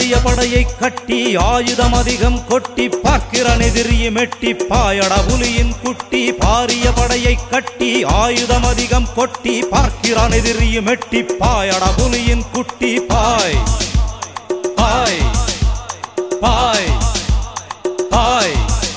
பாரிய படையை கட்டி ஆயுதம் அதிகம் கொட்டி பார்க்கிறான் எதிரியும் எட்டி பாயடா புலியின் குட்டி பாரிய படையை கட்டி ஆயுதம் அதிகம் கொட்டி பார்க்கிறான் எதிரியும் எட்டி பாயடா புலியின் குட்டி பாய் பாய் பாய் பாய்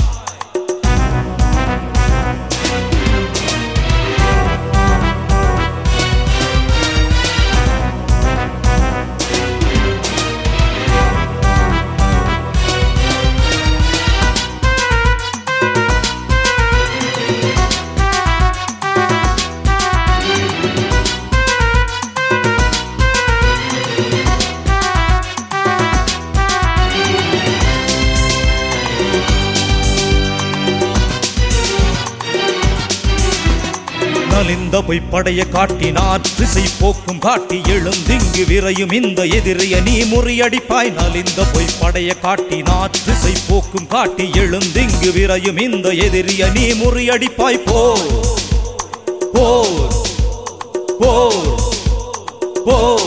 நலிந்த பொய்ப்படைய காட்டினார் திசை போக்கும் காட்டி எழுந்திங்கு விரையும் இந்த எதிரிய நீ முறியடிப்பாய் நலிந்த பொய்ப்படைய காட்டினார் திசை போக்கும் காட்டி எழுந்திங்கு விரையும் இந்த எதிரிய நீ முறியடிப்பாய் போ போர் போர் போர்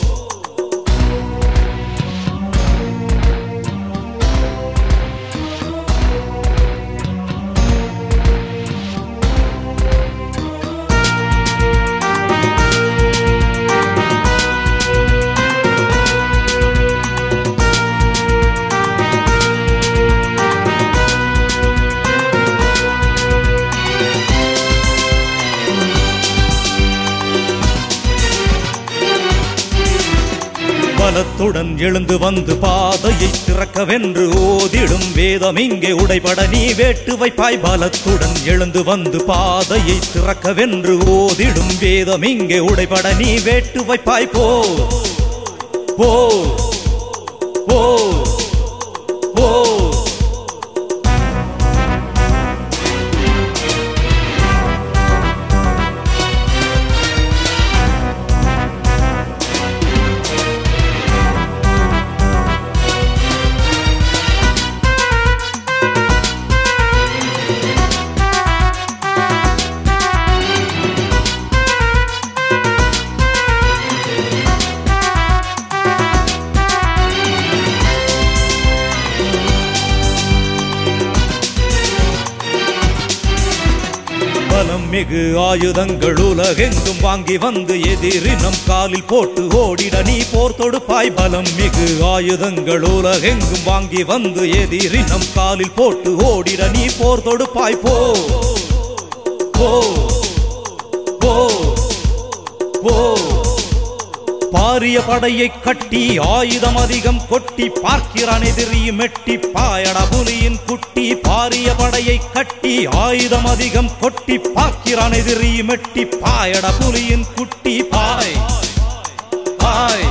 பலத்துடன் எழுந்து வந்து பாதையை திறக்கவென்று ஓதிடும் வேதம் இங்கே உடைபட நீ வேட்டு வைப்பாய் பலத்துடன் எழுந்து வந்து பாதையை திறக்கவென்று ஓதிடும் வேதம் இங்கே உடைபட நீ வேட்டு வைப்பாய் போ போ போ போ பலம் மிகு ஆயுதங்கள் உலகெங்கும் வாங்கி வந்து எதிரினம் காலில் போட்டு ஓடிட நீ போர் தொடுப்பாய் பலம் மிகு ஆயுதங்கள் உலகெங்கும் வாங்கி வந்து எதிரினம் காலில் போட்டு ஓடிட நீ போர் தொடுப்பாய் போ போ போ போ பாரிய படையை கட்டி ஆயுதம் அதிகம் கொட்டி பார்க்கிறான் எதிரியும் எட்டி பாயடா புலியின் குட்டி பாரிய படையை கட்டி ஆயுதம் அதிகம் கொட்டி பார்க்கிறான் எதிரியும் எட்டி பாயடா புலியின் குட்டி பாய் பாய்